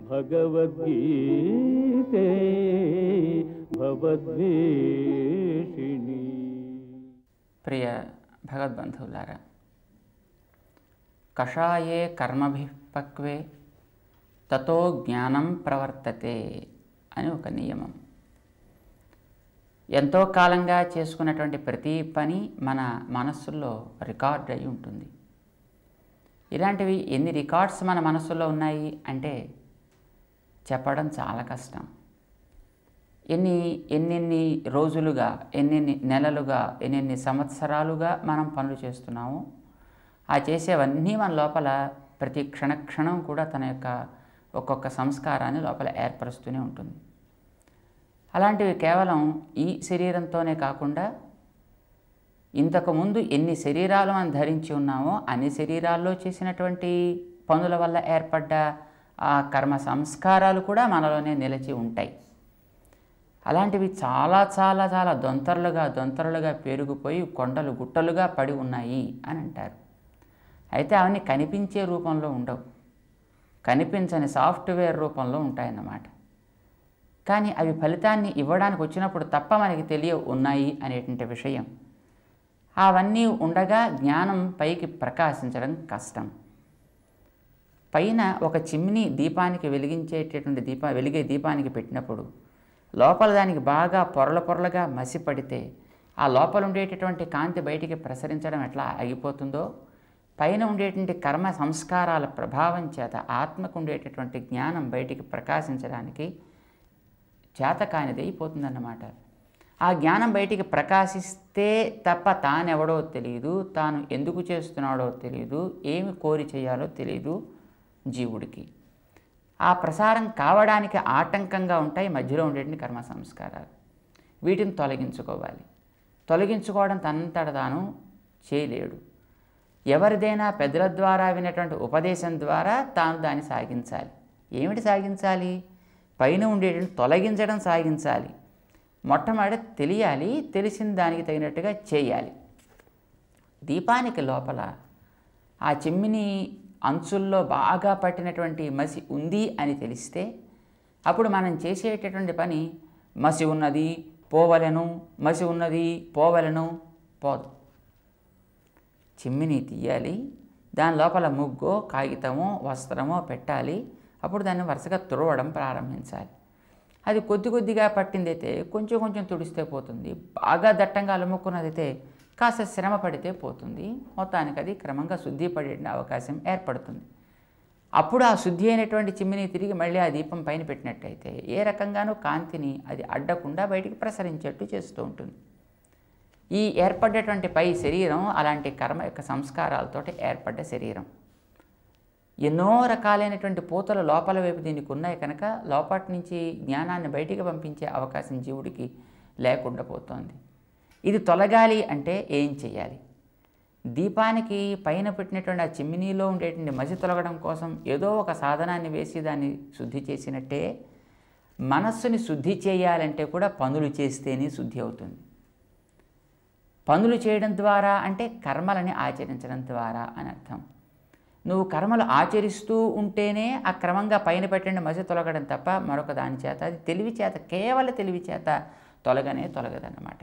భగవద్గీతే భవద్వేషిణి ప్రియ భగవద్బంధువులారా కషాయే కర్మభి పక్వే తతో జ్ఞానం ప్రవర్తతే అని ఒక నియమం ఎంతో కాలంగా చేసుకున్నటువంటి ప్రతి పని మన మనస్సులో రికార్డ్ అయి ఉంటుంది ఇలాంటివి ఎన్ని రికార్డ్స్ మన మనస్సులో ఉన్నాయి అంటే చెప్పడం చాలా కష్టం ఎన్ని ఎన్నెన్ని రోజులుగా ఎన్నెన్ని నెలలుగా ఎన్నెన్ని సంవత్సరాలుగా మనం పనులు చేస్తున్నామో ఆ చేసేవన్నీ మన లోపల ప్రతి క్షణ క్షణం కూడా తన యొక్క ఒక్కొక్క సంస్కారాన్ని లోపల ఏర్పరుస్తూనే ఉంటుంది అలాంటివి కేవలం ఈ శరీరంతోనే కాకుండా ఇంతకుముందు ఎన్ని శరీరాలు మనం ధరించి ఉన్నామో అన్ని శరీరాల్లో చేసినటువంటి పనుల వల్ల ఏర్పడ్డ ఆ కర్మ సంస్కారాలు కూడా మనలోనే నిలిచి ఉంటాయి అలాంటివి చాలా చాలా చాలా దొంతరలుగా దొంతరలుగా పెరిగిపోయి కొండలు గుట్టలుగా పడి ఉన్నాయి అని అంటారు అయితే అవన్నీ కనిపించే రూపంలో ఉండవు కనిపించని సాఫ్ట్వేర్ రూపంలో ఉంటాయన్నమాట కానీ అవి ఫలితాన్ని ఇవ్వడానికి వచ్చినప్పుడు తప్ప మనకి తెలియ ఉన్నాయి అనేటువంటి విషయం అవన్నీ ఉండగా జ్ఞానం పైకి ప్రకాశించడం కష్టం పైన ఒక చిమ్ని దీపానికి వెలిగించేటటువంటి దీప వెలిగే దీపానికి పెట్టినప్పుడు లోపల దానికి బాగా పొరల పొరలుగా మసి పడితే ఆ లోపల ఉండేటటువంటి కాంతి బయటికి ప్రసరించడం ఎట్లా ఆగిపోతుందో పైన ఉండేటువంటి కర్మ సంస్కారాల ప్రభావం చేత ఆత్మకు ఉండేటటువంటి జ్ఞానం బయటికి ప్రకాశించడానికి చేత కానిది అయిపోతుందన్నమాట ఆ జ్ఞానం బయటికి ప్రకాశిస్తే తప్ప తానెవడో తెలియదు తాను ఎందుకు చేస్తున్నాడో తెలియదు ఏమి కోరి చేయాలో తెలియదు జీవుడికి ఆ ప్రసారం కావడానికి ఆటంకంగా ఉంటాయి మధ్యలో ఉండేటువంటి కర్మ సంస్కారాలు వీటిని తొలగించుకోవాలి తొలగించుకోవడం తనంతట తాను చేయలేడు ఎవరిదైనా పెద్దల ద్వారా వినటువంటి ఉపదేశం ద్వారా తాను దాన్ని సాగించాలి ఏమిటి సాగించాలి పైన ఉండేటువంటి తొలగించడం సాగించాలి మొట్టమొదటి తెలియాలి తెలిసిన దానికి తగినట్టుగా చేయాలి దీపానికి లోపల ఆ చిమ్మిని అంచుల్లో బాగా పట్టినటువంటి మసి ఉంది అని తెలిస్తే అప్పుడు మనం చేసేటటువంటి పని మసి ఉన్నది పోవలెను మసి ఉన్నది పోవలెను పోదు చిమ్మిని తీయాలి దాని లోపల ముగ్గో కాగితమో వస్త్రమో పెట్టాలి అప్పుడు దాన్ని వరుసగా తుడవడం ప్రారంభించాలి అది కొద్ది కొద్దిగా పట్టిందైతే కొంచెం కొంచెం తుడిస్తే పోతుంది బాగా దట్టంగా అలుముకున్నదైతే కాస్త శ్రమ పడితే పోతుంది మొత్తానికి అది క్రమంగా శుద్ధి పడే అవకాశం ఏర్పడుతుంది అప్పుడు ఆ శుద్ధి అయినటువంటి చిమ్మిని తిరిగి మళ్ళీ ఆ దీపం పైన పెట్టినట్టయితే ఏ రకంగానూ కాంతిని అది అడ్డకుండా బయటికి ప్రసరించేట్టు చేస్తూ ఉంటుంది ఈ ఏర్పడ్డటువంటి పై శరీరం అలాంటి కర్మ యొక్క సంస్కారాలతోటి ఏర్పడ్డ శరీరం ఎన్నో రకాలైనటువంటి పూతలు లోపల వైపు దీనికి ఉన్నాయి కనుక లోపటి నుంచి జ్ఞానాన్ని బయటికి పంపించే అవకాశం జీవుడికి లేకుండా పోతోంది ఇది తొలగాలి అంటే ఏం చేయాలి దీపానికి పైన పెట్టినటువంటి ఆ చిమ్మినీలో ఉండేటువంటి మసి తొలగడం కోసం ఏదో ఒక సాధనాన్ని వేసి దాన్ని శుద్ధి చేసినట్టే మనస్సుని శుద్ధి చేయాలంటే కూడా పనులు చేస్తేనే శుద్ధి అవుతుంది పనులు చేయడం ద్వారా అంటే కర్మలని ఆచరించడం ద్వారా అని అర్థం నువ్వు కర్మలు ఆచరిస్తూ ఉంటేనే ఆ క్రమంగా పైన పెట్టండి మసి తొలగడం తప్ప మరొక దాని చేత అది తెలివి చేత కేవల తెలివి చేత తొలగనే తొలగదన్నమాట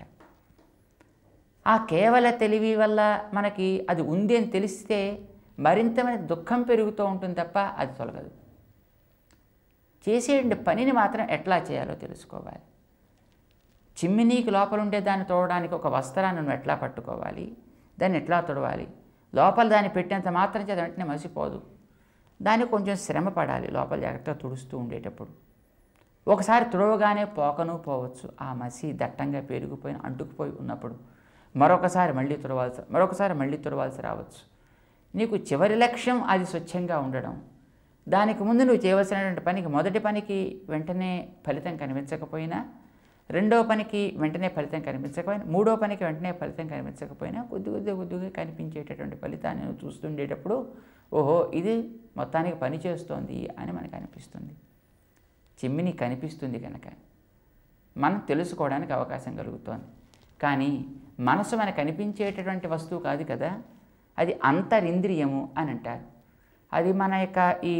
ఆ కేవల తెలివి వల్ల మనకి అది ఉంది అని తెలిస్తే మరింత మనకి దుఃఖం పెరుగుతూ ఉంటుంది తప్ప అది తొలగదు చేసే పనిని మాత్రం ఎట్లా చేయాలో తెలుసుకోవాలి చిమ్మినీకి లోపల ఉండే దాన్ని తోడడానికి ఒక వస్త్రాన్ని నువ్వు ఎట్లా పట్టుకోవాలి దాన్ని ఎట్లా తొడవాలి లోపల దాన్ని పెట్టినంత మాత్రం చేత వెంటనే మసిపోదు దానికి కొంచెం శ్రమ పడాలి లోపల జాగ్రత్తగా తుడుస్తూ ఉండేటప్పుడు ఒకసారి తుడవగానే పోకను పోవచ్చు ఆ మసి దట్టంగా పెరిగిపోయిన అంటుకుపోయి ఉన్నప్పుడు మరొకసారి మళ్ళీ తుడవాల్సి మరొకసారి మళ్ళీ తుడవాల్సి రావచ్చు నీకు చివరి లక్ష్యం అది స్వచ్ఛంగా ఉండడం దానికి ముందు నువ్వు చేయవలసినటువంటి పనికి మొదటి పనికి వెంటనే ఫలితం కనిపించకపోయినా రెండో పనికి వెంటనే ఫలితం కనిపించకపోయినా మూడో పనికి వెంటనే ఫలితం కనిపించకపోయినా కొద్ది కొద్ది కొద్దిగా కనిపించేటటువంటి ఫలితాన్ని నువ్వు చూస్తుండేటప్పుడు ఓహో ఇది మొత్తానికి పని చేస్తోంది అని మనకు అనిపిస్తుంది చిమ్మిని కనిపిస్తుంది కనుక మనం తెలుసుకోవడానికి అవకాశం కలుగుతోంది కానీ మనసు మనకు కనిపించేటటువంటి వస్తువు కాదు కదా అది అంతరింద్రియము అని అంటారు అది మన యొక్క ఈ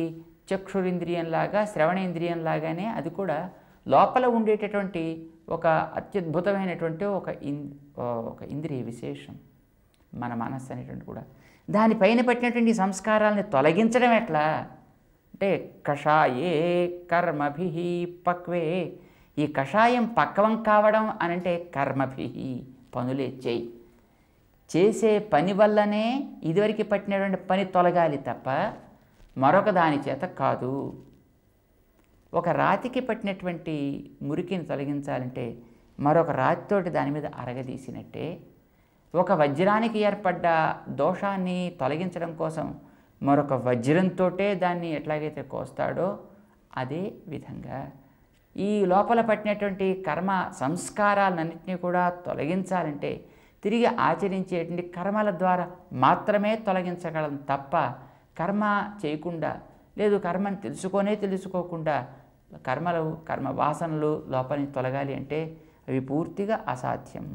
చక్షురింద్రియంలాగా శ్రవణేంద్రియంలాగానే అది కూడా లోపల ఉండేటటువంటి ఒక అత్యద్భుతమైనటువంటి ఒక ఇన్ ఒక ఇంద్రియ విశేషం మన మనస్సు అనేటువంటి కూడా దానిపైన పట్టినటువంటి సంస్కారాలని తొలగించడం ఎట్లా అంటే కషాయే కర్మభి పక్వే ఈ కషాయం పక్వం కావడం అని అంటే కర్మభి పనులే చేయి చేసే పని వల్లనే ఇదివరకు పట్టినటువంటి పని తొలగాలి తప్ప మరొక దాని చేత కాదు ఒక రాతికి పట్టినటువంటి మురికిని తొలగించాలంటే మరొక రాతితోటి దాని మీద అరగదీసినట్టే ఒక వజ్రానికి ఏర్పడ్డ దోషాన్ని తొలగించడం కోసం మరొక వజ్రంతోటే దాన్ని ఎట్లాగైతే కోస్తాడో అదే విధంగా ఈ లోపల పట్టినటువంటి కర్మ సంస్కారాలన్నింటినీ కూడా తొలగించాలంటే తిరిగి ఆచరించేటువంటి కర్మల ద్వారా మాత్రమే తొలగించగలం తప్ప కర్మ చేయకుండా లేదు కర్మని తెలుసుకొనే తెలుసుకోకుండా కర్మలు కర్మ వాసనలు లోపల నుంచి తొలగాలి అంటే అవి పూర్తిగా అసాధ్యం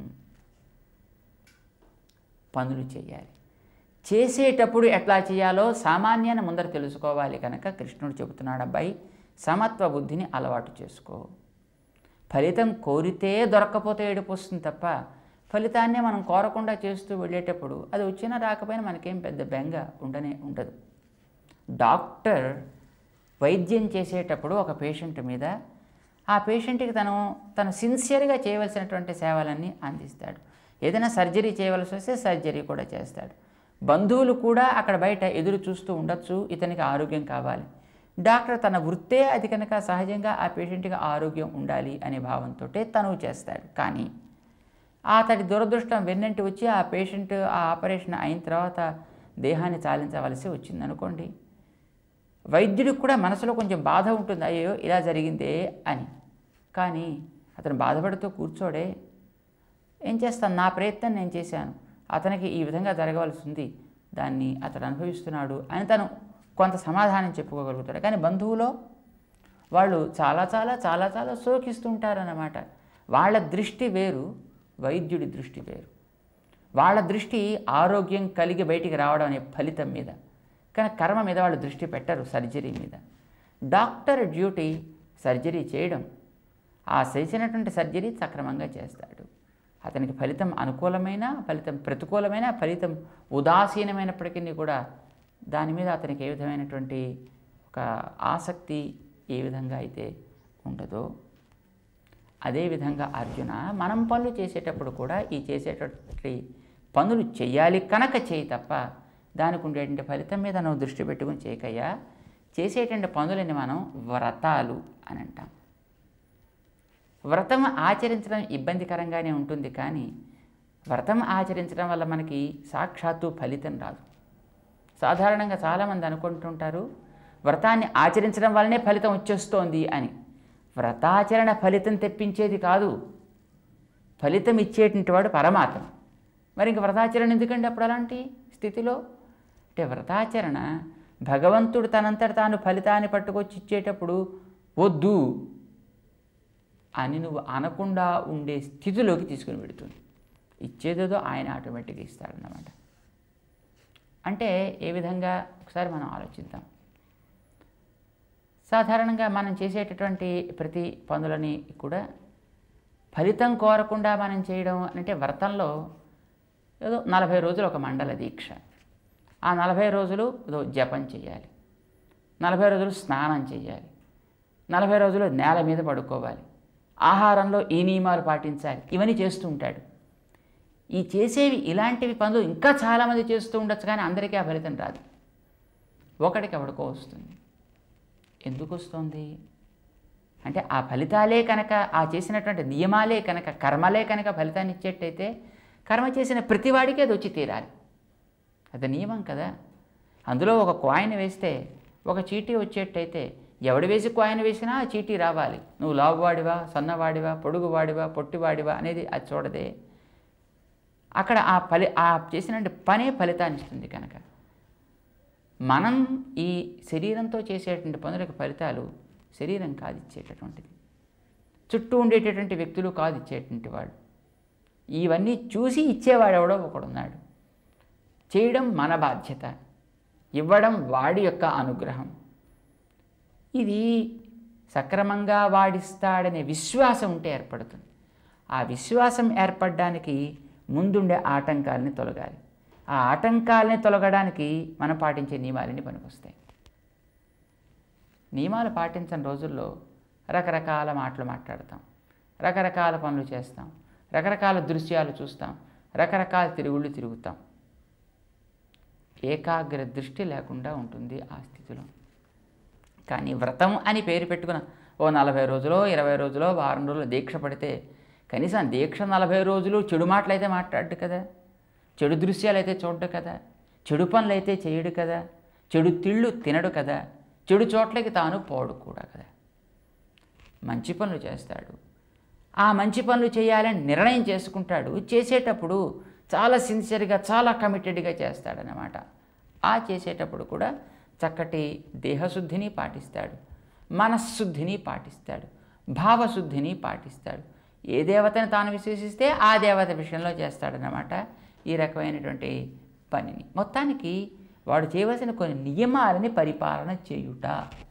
పనులు చేయాలి చేసేటప్పుడు ఎట్లా చేయాలో సామాన్యాన్ని ముందర తెలుసుకోవాలి కనుక కృష్ణుడు చెబుతున్నాడు అబ్బాయి సమత్వ బుద్ధిని అలవాటు చేసుకో ఫలితం కోరితే దొరక్కపోతే ఏడుపు వస్తుంది తప్ప ఫలితాన్నే మనం కోరకుండా చేస్తూ వెళ్ళేటప్పుడు అది వచ్చినా రాకపోయినా మనకేం పెద్ద బెంగ ఉండనే ఉండదు డాక్టర్ వైద్యం చేసేటప్పుడు ఒక పేషెంట్ మీద ఆ పేషెంట్కి తను తను సిన్సియర్గా చేయవలసినటువంటి సేవలన్నీ అందిస్తాడు ఏదైనా సర్జరీ చేయవలసి వస్తే సర్జరీ కూడా చేస్తాడు బంధువులు కూడా అక్కడ బయట ఎదురు చూస్తూ ఉండొచ్చు ఇతనికి ఆరోగ్యం కావాలి డాక్టర్ తన వృత్తే అది కనుక సహజంగా ఆ పేషెంట్కి ఆరోగ్యం ఉండాలి అనే భావంతో తను చేస్తాడు కానీ అతడి దురదృష్టం వెన్నంటి వచ్చి ఆ పేషెంట్ ఆ ఆపరేషన్ అయిన తర్వాత దేహాన్ని చాలించవలసి వచ్చింది అనుకోండి వైద్యుడికి కూడా మనసులో కొంచెం బాధ ఉంటుంది అయ్యో ఇలా జరిగిందే అని కానీ అతను బాధపడుతూ కూర్చోడే ఏం చేస్తాను నా ప్రయత్నం నేను చేశాను అతనికి ఈ విధంగా జరగవలసి ఉంది దాన్ని అతడు అనుభవిస్తున్నాడు అని తను కొంత సమాధానం చెప్పుకోగలుగుతాడు కానీ బంధువులో వాళ్ళు చాలా చాలా చాలా చాలా శోకిస్తుంటారన్నమాట వాళ్ళ దృష్టి వేరు వైద్యుడి దృష్టి వేరు వాళ్ళ దృష్టి ఆరోగ్యం కలిగి బయటికి రావడం అనే ఫలితం మీద కానీ కర్మ మీద వాళ్ళు దృష్టి పెట్టరు సర్జరీ మీద డాక్టర్ డ్యూటీ సర్జరీ చేయడం ఆ చేసినటువంటి సర్జరీ సక్రమంగా చేస్తాడు అతనికి ఫలితం అనుకూలమైన ఫలితం ప్రతికూలమైన ఫలితం ఉదాసీనమైనప్పటికీ కూడా దాని మీద అతనికి ఏ విధమైనటువంటి ఒక ఆసక్తి ఏ విధంగా అయితే ఉండదో అదేవిధంగా అర్జున మనం పనులు చేసేటప్పుడు కూడా ఈ చేసేటటువంటి పనులు చేయాలి కనుక చేయి తప్ప దానికి ఉండేటువంటి ఫలితం మీద నువ్వు దృష్టి పెట్టుకుని చేయకయ్యా చేసేటువంటి పనులని మనం వ్రతాలు అని అంటాం వ్రతం ఆచరించడం ఇబ్బందికరంగానే ఉంటుంది కానీ వ్రతం ఆచరించడం వల్ల మనకి సాక్షాత్తు ఫలితం రాదు సాధారణంగా చాలామంది అనుకుంటుంటారు వ్రతాన్ని ఆచరించడం వల్లనే ఫలితం వచ్చేస్తోంది అని వ్రతాచరణ ఫలితం తెప్పించేది కాదు ఫలితం ఇచ్చేటువంటి వాడు పరమాత్మ మరి ఇంక వ్రతాచరణ ఎందుకండి అప్పుడు అలాంటి స్థితిలో అంటే వ్రతాచరణ భగవంతుడు తనంతట తాను ఫలితాన్ని పట్టుకొచ్చి ఇచ్చేటప్పుడు వద్దు అని నువ్వు అనకుండా ఉండే స్థితిలోకి తీసుకుని పెడుతుంది ఇచ్చేదేదో ఆయన ఆటోమేటిక్గా ఇస్తాడన్నమాట అంటే ఏ విధంగా ఒకసారి మనం ఆలోచిద్దాం సాధారణంగా మనం చేసేటటువంటి ప్రతి పనులని కూడా ఫలితం కోరకుండా మనం చేయడం అంటే వ్రతంలో ఏదో నలభై రోజులు ఒక మండల దీక్ష ఆ నలభై రోజులు ఏదో జపం చేయాలి నలభై రోజులు స్నానం చేయాలి నలభై రోజులు నేల మీద పడుకోవాలి ఆహారంలో ఈ నియమాలు పాటించాలి ఇవన్నీ చేస్తూ ఉంటాడు ఈ చేసేవి ఇలాంటివి పనులు ఇంకా చాలామంది చేస్తూ ఉండొచ్చు కానీ అందరికీ ఆ ఫలితం రాదు ఒకటికి ఎవడికో వస్తుంది ఎందుకు వస్తుంది అంటే ఆ ఫలితాలే కనుక ఆ చేసినటువంటి నియమాలే కనుక కర్మలే కనుక ఫలితాన్ని ఇచ్చేట్టయితే కర్మ చేసిన ప్రతివాడికి అది వచ్చి తీరాలి అది నియమం కదా అందులో ఒక కాయిన్ వేస్తే ఒక చీటీ వచ్చేట్టయితే ఎవడు వేసి కాయిన్ వేసినా ఆ చీటీ రావాలి నువ్వు లావువాడివా సన్నవాడివా పొడుగువాడివా పొట్టివాడివా అనేది అది చూడదే అక్కడ ఆ ఫలి ఆ చేసినటువంటి పనే ఫలితాన్ని ఇస్తుంది కనుక మనం ఈ శరీరంతో చేసేటువంటి పనులకు ఫలితాలు శరీరం కాదు ఇచ్చేటటువంటిది చుట్టూ ఉండేటటువంటి వ్యక్తులు కాదు ఇచ్చేటువంటి వాడు ఇవన్నీ చూసి ఇచ్చేవాడు ఎవడో ఒకడున్నాడు చేయడం మన బాధ్యత ఇవ్వడం వాడి యొక్క అనుగ్రహం ఇది సక్రమంగా వాడిస్తాడనే విశ్వాసం ఉంటే ఏర్పడుతుంది ఆ విశ్వాసం ఏర్పడడానికి ముందుండే ఆటంకాలని తొలగాలి ఆ ఆటంకాలని తొలగడానికి మనం పాటించే నియమాలని పనికొస్తాయి నియమాలు పాటించని రోజుల్లో రకరకాల మాటలు మాట్లాడతాం రకరకాల పనులు చేస్తాం రకరకాల దృశ్యాలు చూస్తాం రకరకాల తిరుగుళ్ళు తిరుగుతాం ఏకాగ్ర దృష్టి లేకుండా ఉంటుంది ఆ స్థితిలో కానీ వ్రతం అని పేరు పెట్టుకున్న ఓ నలభై రోజులో ఇరవై రోజులో వారం రోజులు దీక్ష పడితే కనీసం దీక్ష నలభై రోజులు చెడు మాటలైతే మాట్లాడు కదా చెడు దృశ్యాలు అయితే చూడ్డు కదా చెడు పనులు అయితే చేయడు కదా చెడు తిళ్ళు తినడు కదా చెడు చోట్లకి తాను పోడు కూడా కదా మంచి పనులు చేస్తాడు ఆ మంచి పనులు చేయాలని నిర్ణయం చేసుకుంటాడు చేసేటప్పుడు చాలా సిన్సియర్గా చాలా కమిటెడ్గా చేస్తాడనమాట ఆ చేసేటప్పుడు కూడా చక్కటి దేహశుద్ధిని పాటిస్తాడు మనశ్శుద్ధిని పాటిస్తాడు భావశుద్ధిని పాటిస్తాడు ఏ దేవతని తాను విశ్వసిస్తే ఆ దేవత విషయంలో చేస్తాడనమాట ఈ రకమైనటువంటి పనిని మొత్తానికి వాడు చేయవలసిన కొన్ని నియమాలని పరిపాలన చేయుట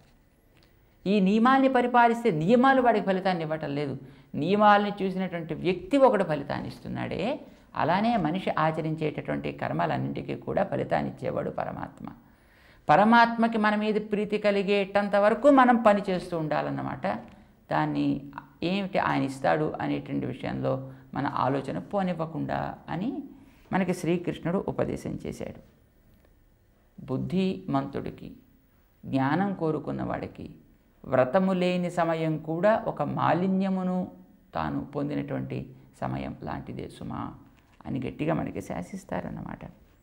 ఈ నియమాల్ని పరిపాలిస్తే నియమాలు వాడికి ఫలితాన్ని ఇవ్వటం లేదు నియమాల్ని చూసినటువంటి వ్యక్తి ఒకడు ఫలితాన్ని ఇస్తున్నాడే అలానే మనిషి ఆచరించేటటువంటి కర్మలన్నింటికీ కూడా ఫలితాన్ని ఇచ్చేవాడు పరమాత్మ పరమాత్మకి మన మీద ప్రీతి కలిగేటంత వరకు మనం పని చేస్తూ ఉండాలన్నమాట దాన్ని ఏమిటి ఆయన ఇస్తాడు అనేటువంటి విషయంలో మన ఆలోచన పోనివ్వకుండా అని మనకి శ్రీకృష్ణుడు ఉపదేశం చేశాడు బుద్ధిమంతుడికి జ్ఞానం కోరుకున్న వాడికి వ్రతము లేని సమయం కూడా ఒక మాలిన్యమును తాను పొందినటువంటి సమయం లాంటిదే సుమా అని గట్టిగా మనకి శాసిస్తారన్నమాట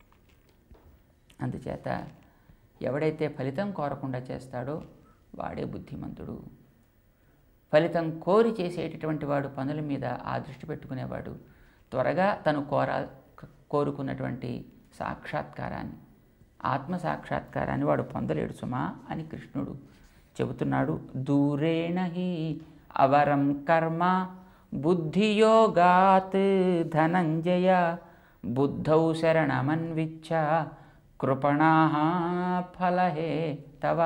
అందుచేత ఎవడైతే ఫలితం కోరకుండా చేస్తాడో వాడే బుద్ధిమంతుడు ఫలితం కోరి చేసేటటువంటి వాడు పనుల మీద ఆ దృష్టి పెట్టుకునేవాడు త్వరగా తను కోర కోరుకున్నటువంటి సాక్షాత్కారాన్ని ఆత్మ సాక్షాత్కారాన్ని వాడు పొందలేడు సుమా అని కృష్ణుడు చెబుతున్నాడు దూరేణ హి అవరం కర్మ బుద్ధియోగాత్ ధనంజయ బుద్ధౌ శరణమన్విచ్చ కృపణా ఫలహే తవ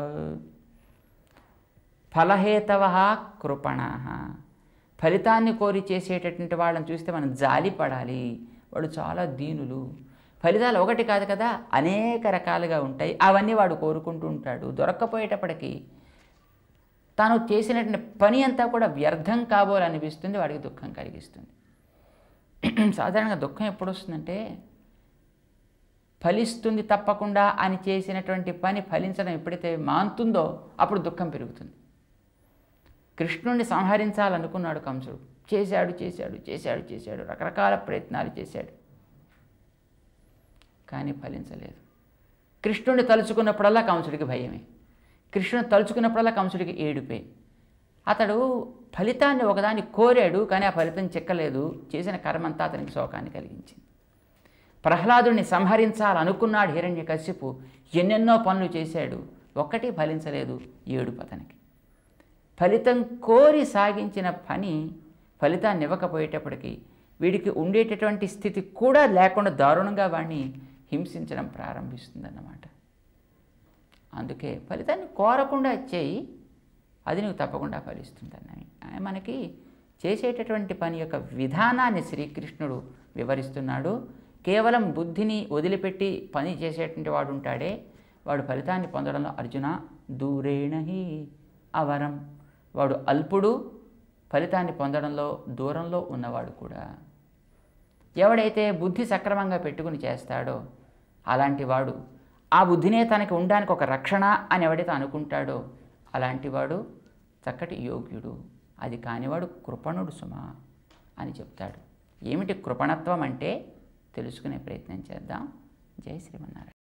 ఫలహేతవ కృపణ ఫలితాన్ని కోరి చేసేటటువంటి వాళ్ళని చూస్తే మనం జాలి పడాలి వాడు చాలా దీనులు ఫలితాలు ఒకటి కాదు కదా అనేక రకాలుగా ఉంటాయి అవన్నీ వాడు కోరుకుంటూ ఉంటాడు దొరక్కపోయేటప్పటికీ తాను చేసినటువంటి పని అంతా కూడా వ్యర్థం కాబోలనిపిస్తుంది వాడికి దుఃఖం కలిగిస్తుంది సాధారణంగా దుఃఖం ఎప్పుడు వస్తుందంటే ఫలిస్తుంది తప్పకుండా అని చేసినటువంటి పని ఫలించడం ఎప్పుడైతే మాంతుందో అప్పుడు దుఃఖం పెరుగుతుంది కృష్ణుణ్ణి సంహరించాలనుకున్నాడు కంసుడు చేశాడు చేశాడు చేశాడు చేశాడు రకరకాల ప్రయత్నాలు చేశాడు కానీ ఫలించలేదు కృష్ణుడిని తలుచుకున్నప్పుడల్లా కంసుడికి భయమే కృష్ణుని తలుచుకున్నప్పుడల్లా కంసుడికి ఏడుపే అతడు ఫలితాన్ని ఒకదాన్ని కోరాడు కానీ ఆ ఫలితం చెక్కలేదు చేసిన కర్మంతా అతనికి శోకాన్ని కలిగించింది ప్రహ్లాదుని సంహరించాలనుకున్నాడు హిరణ్య కశ్యపు ఎన్నెన్నో పనులు చేశాడు ఒక్కటి ఫలించలేదు ఏడుపు అతనికి ఫలితం కోరి సాగించిన పని ఫలితాన్ని ఇవ్వకపోయేటప్పటికీ వీడికి ఉండేటటువంటి స్థితి కూడా లేకుండా దారుణంగా వాడిని హింసించడం ప్రారంభిస్తుందన్నమాట అందుకే ఫలితాన్ని కోరకుండా చేయి అది నువ్వు తప్పకుండా ఫలిస్తుందన్నవి ఆయన మనకి చేసేటటువంటి పని యొక్క విధానాన్ని శ్రీకృష్ణుడు వివరిస్తున్నాడు కేవలం బుద్ధిని వదిలిపెట్టి పని చేసేటువంటి వాడు ఉంటాడే వాడు ఫలితాన్ని పొందడంలో అర్జున దూరేణహి అవరం వాడు అల్పుడు ఫలితాన్ని పొందడంలో దూరంలో ఉన్నవాడు కూడా ఎవడైతే బుద్ధి సక్రమంగా పెట్టుకుని చేస్తాడో అలాంటి వాడు ఆ బుద్ధినే తనకి ఉండడానికి ఒక రక్షణ అని ఎవడైతే అనుకుంటాడో అలాంటి వాడు చక్కటి యోగ్యుడు అది కానివాడు కృపణుడు సుమా అని చెప్తాడు ఏమిటి కృపణత్వం అంటే తెలుసుకునే ప్రయత్నం చేద్దాం జై శ్రీమన్నారాయణ